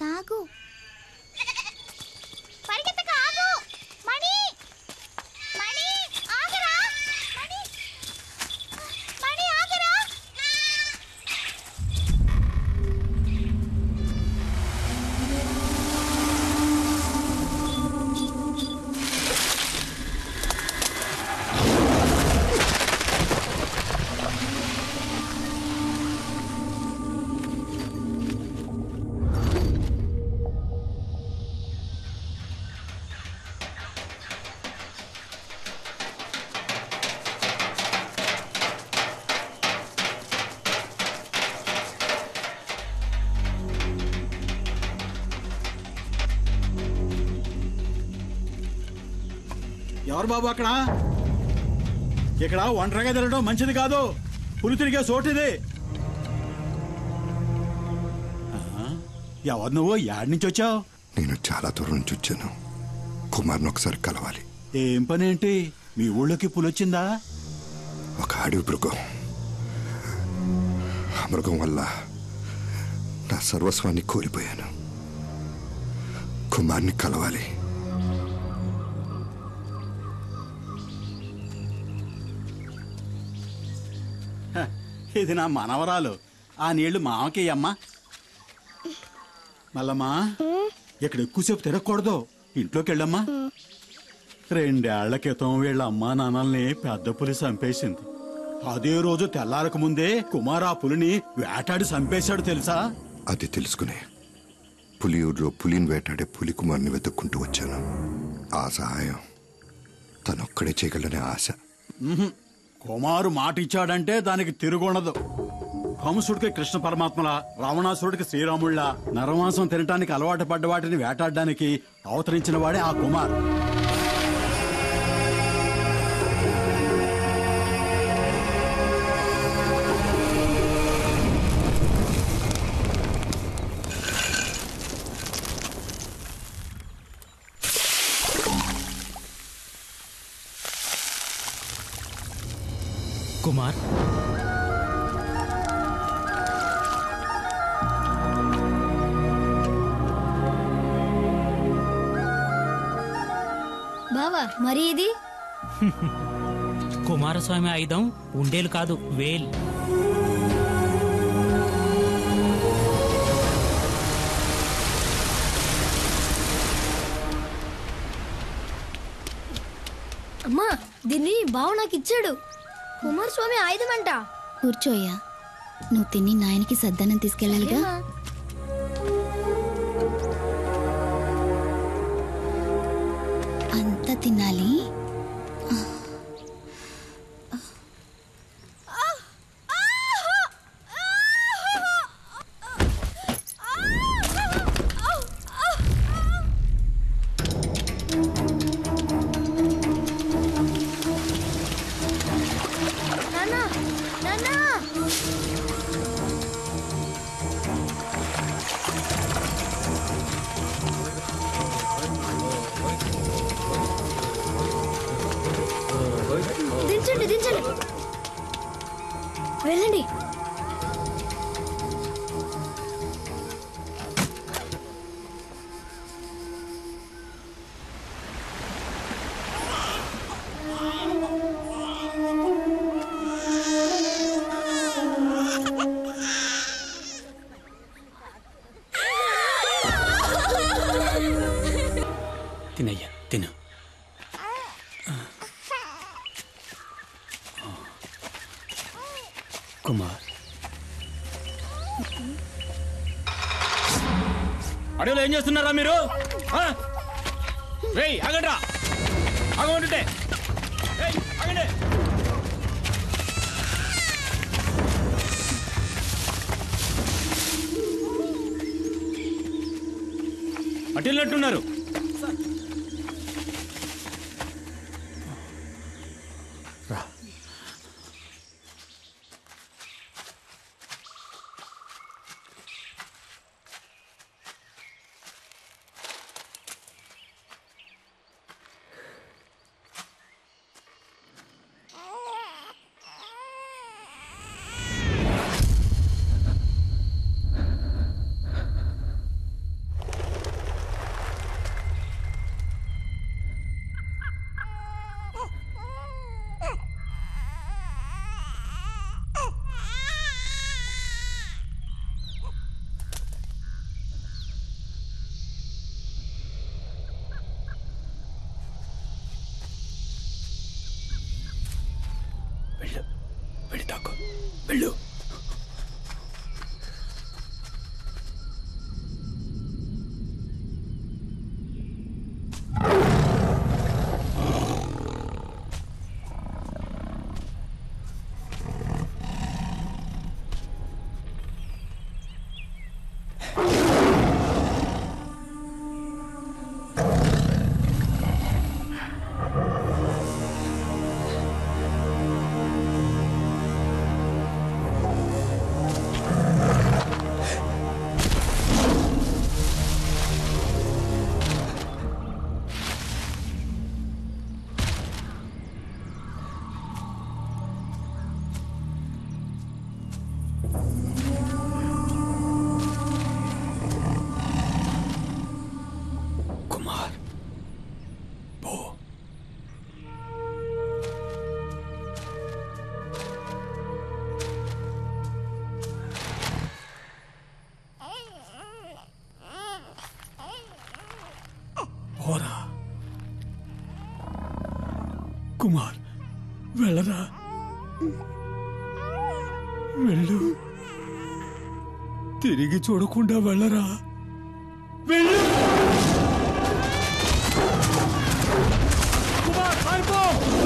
తాగు పరిగెత్తక ఆగు మణి మణి ఆగరా మణి మణి ఆగరా ఎవరు బాబు అక్కడ ఇక్కడ ఒంటరిగా తిరగడం మంచిది కాదు పులి తిరిగే చోటిది ఆ, ఎవరు నువ్వు యాడ్ నుంచి వచ్చావు నేను చాలా దూరం నుంచి వచ్చాను కుమార్ని ఒకసారి కలవాలి ఏం పని ఏంటి మీ ఊళ్ళోకి పులి వచ్చిందా ఒక అడవి మృగం ఆ మృగం వల్ల నా సర్వస్వాన్ని కోల్పోయాను కుమార్ని కలవాలి హ, ఇది నా మనవరాలు ఆ నీళ్లు మామకి అమ్మా మల్లమ్మా ఇక్కడ ఎక్కువసేపు తిరగకూడదు ఇంట్లోకి వెళ్ళమ్మా రెండేళ్ల క్రితం వీళ్ళ అమ్మా నాన్నల్ని పెద్ద పులి చంపేసింది అదే రోజు తెల్లారక ముందే కుమార్ ఆ పులిని వేటాడి చంపేశాడు తెలుసా అది తెలుసుకునే పులియూరులో పులిని వేటాడే పులి కుమార్ని వెతుక్కుంటూ వచ్చాను ఆ సహాయం తనొక్కడే చేయగలనే ఆశ ఉహుం. కుమారు మాట ఇచ్చాడంటే దానికి తిరుగుండదు కంసుడికి కృష్ణ పరమాత్మల రావణాసురుడికి శ్రీరాముళ్ళ నరమాంసం తినటానికి అలవాటు పడ్డ వాటిని వేటాడడానికి అవతరించిన వాడే ఆ కుమార్ కుమార్ బావా మరి ఇది కుమారస్వామి ఆయుధం ఉండేలు కాదు వేల్ అమ్మా దీన్ని బావ నాకు ఇచ్చాడు కుమారస్వామి ఆయుధం అంట కూర్చోయ్యా నువ్వు తిని నాయనకి సద్దనం తీసుకెళ్ళాలిగా ఏమ్మా? అంతా తినాలి నాన్న నాన్న దించండి దించండి వెళ్ళండి తినయ్యా తిను కుమార్ అడవిలో ఏం చేస్తున్నారా మీరు ఆ? రేయ్ ఆగండ్రా ఆగమంటుంటే రేయ్, ఆగండి అటు వెళ్ళినట్టున్నారు వెళ్ళి తాకు వెళ్ళు కుమార్ పో పోరా కుమార్ వెళ్ళరా వెళ్ళు తిరిగి చూడకుండా వెళ్ళరా వెళ్ళు కుమార్ పారిపో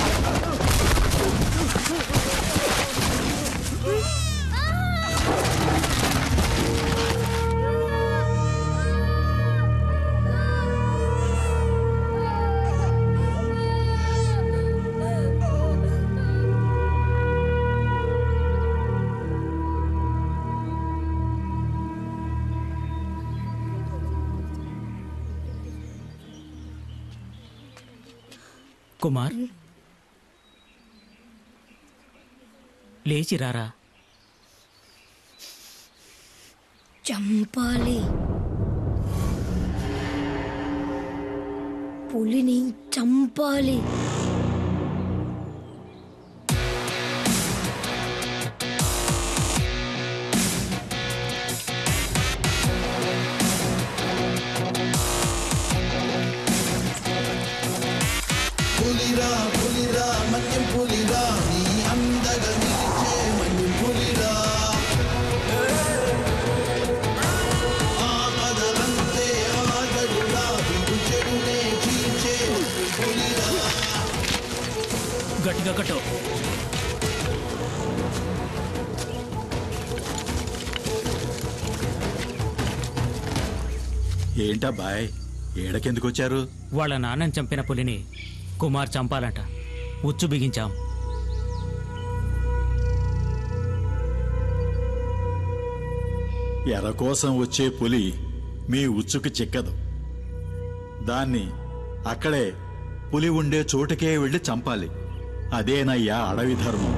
కుమార్ లేచి రారా చంపాలి పులిని చంపాలి గట్టిగా కట్టు ఏంటా బాయ్ ఏడకెందుకు వచ్చారు వాళ్ళ నాన్నని చంపిన పులిని కుమార్ చంపాలంట ఉచ్చు బిగించాం ఎర కోసం వచ్చే పులి మీ ఉచ్చుకు చిక్కదు దాన్ని అక్కడే పులి ఉండే చోటుకే వెళ్ళి చంపాలి అదేనయ్యా అడవి ధర్మం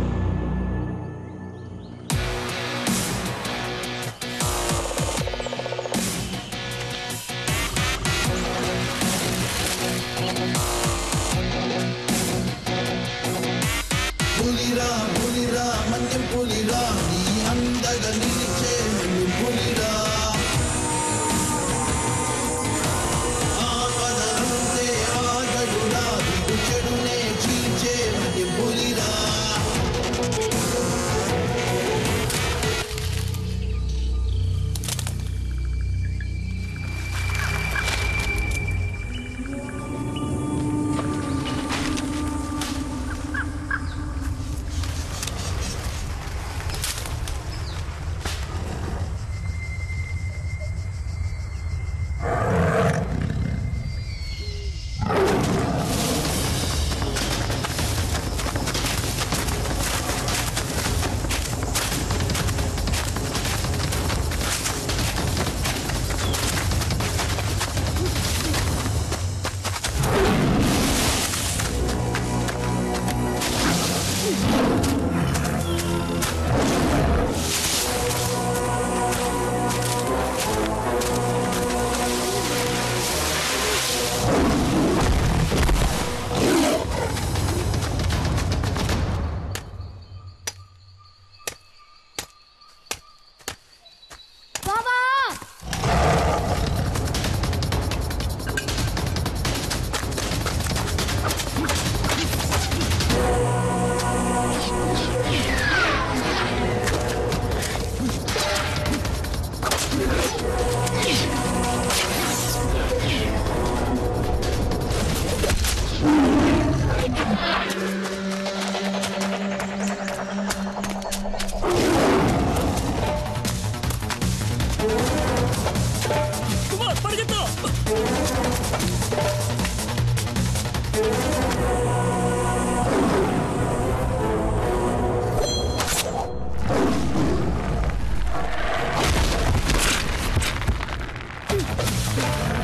బాబా ఆ